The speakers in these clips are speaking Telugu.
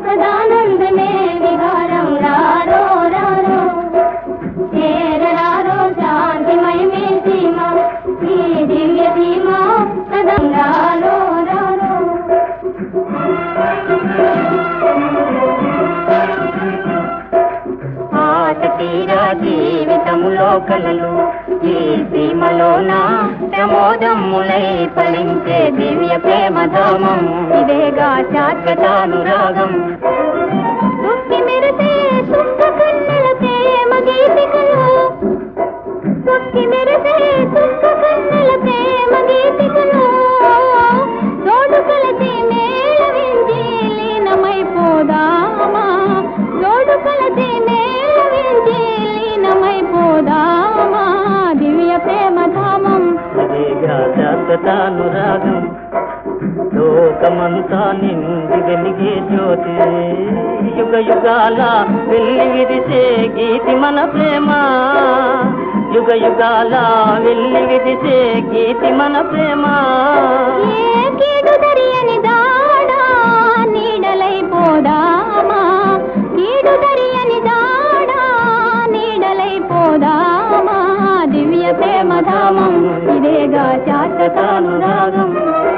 సదానందమే విహారం రారో రారో చేరరారో శాంతిమయమే సీమ ఈ దివ్య సీమ సదా రారో రారో ఆశ తీరా జీవితములో కలలు ఈ సీమలోన ప్రమోదములై ఫలించే దివ్య ప్రేమధామం ఇదేగా శాశ్వతానురాగం దుఃఖి మెరిసే సుఖ కన్నెల ప్రేమ గీతికలు దుఃఖి మెరిసే సుఖ కన్నెల ప్రేమ గీతికలు తోడు కలసి మేళవించి లీనమైపోదామా తోడు కలసి మేళవించి లీనమైపోదామా దివ్య ప్రేమ ధామం ఇదేగా శాశ్వతానురాగం లోకమంతా నిండి వెలిగే జ్యోతి యుగ యుగాల వెళ్ళి విరిసే గీతి మన ప్రేమ యుగ యుగాల వెళ్ళి విరిసే గీతి మన ప్రేమ ఏ కీడు దరియని దాడా నీడలైపోదామా కీడు దరియని దాడా నీడలైపోదామా దివ్య ప్రేమధామం ఇదేగా శాశ్వతానురాగం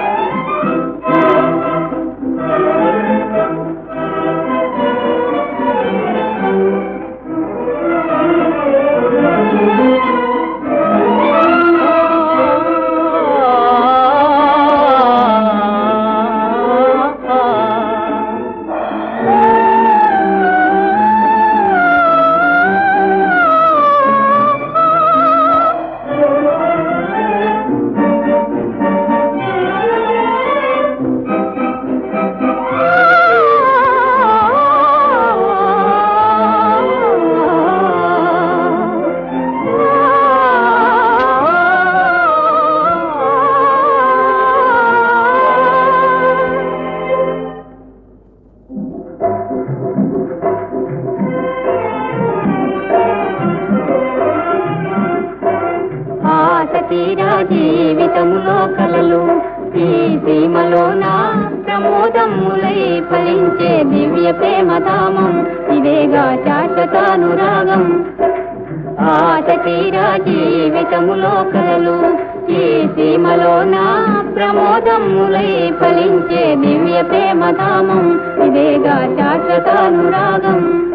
ఆశ తీరా జీవితములో కలలు ఈ సీమలోన ప్రమోదములై ఫలించే దివ్య ప్రేమధామం ఇదేగా శాశ్వతానురాగం ఆశ తీరా జీవితములో కలలు ఈ సీమలోన ప్రమోదములై ఫలించే దివ్య ప్రేమధామం ఇదేగా శాశ్వతానురాగం